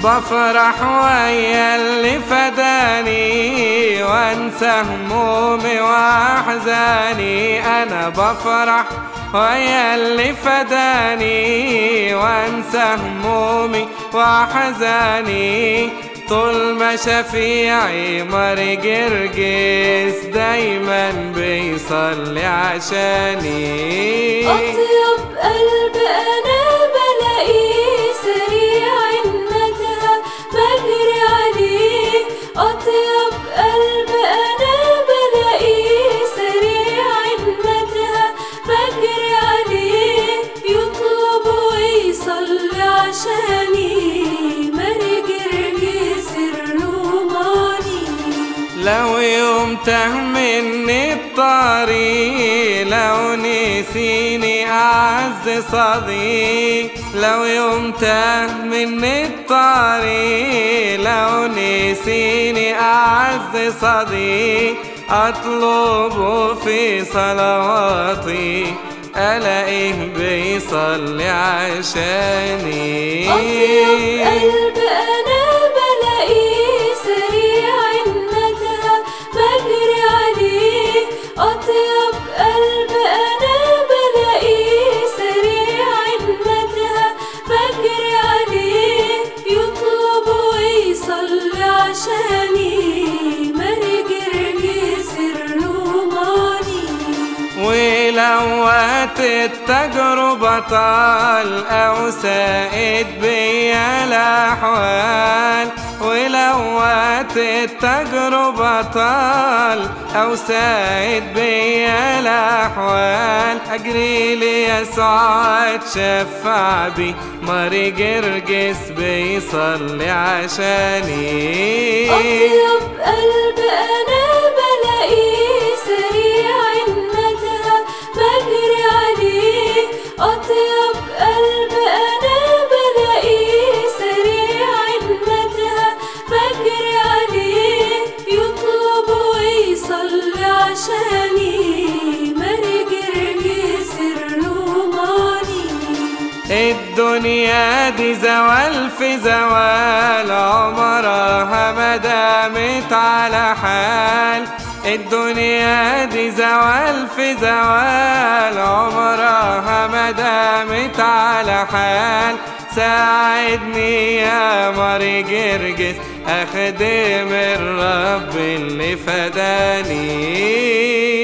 بفرح ويا اللي فداني وانسى همومي واحزاني انا بفرح ويا اللي فداني وانسى همومي واحزاني طول ما شفيعي مر جرجس دايما بيصلي عشاني أطيب قلب أنا بلاقيه سريع الندى بجري عليه أطيب قلب أنا بلاقيه سريع الندى بجري عليه يطلب ويصلي عشاني ماري جرجس الروماني لو يوم تاه مني الطريق لو نسيني أعز صديق لو يوم تاه مني الطريق لو نسيني أعز صديق أطلبه في صلواتي ألاقيه بيصلي عشاني أطيب قلب أنا بلاقيه سريع الندى بجري عليه أطيب قلب أنا بلاقيه سريع الندى بجري عليه يطلب ويصلي عشاني ماري جرجس الروماني ولو وقت التجربة طال أو سائد بيا الأحوال ولو وقت التجربة طال أو سائد بيا الأحوال أجري ليسوع أتشفع بي ماري جرجس بيصلي عشاني أطيب قلب أنا بلاقيه سريع الندى بجري عليه أطيب قلب أنا بلاقيه سريع الندى بجري عليه يطلب ويصلي عشاني ماري جرجس الروماني الدنيا دي زوال في زوال عمرها ما دامت على حال الدنيا دي زوال في زوال عمرها ما دامت على حال ساعدني يا ماري جرجس اخدم الرب اللي فداني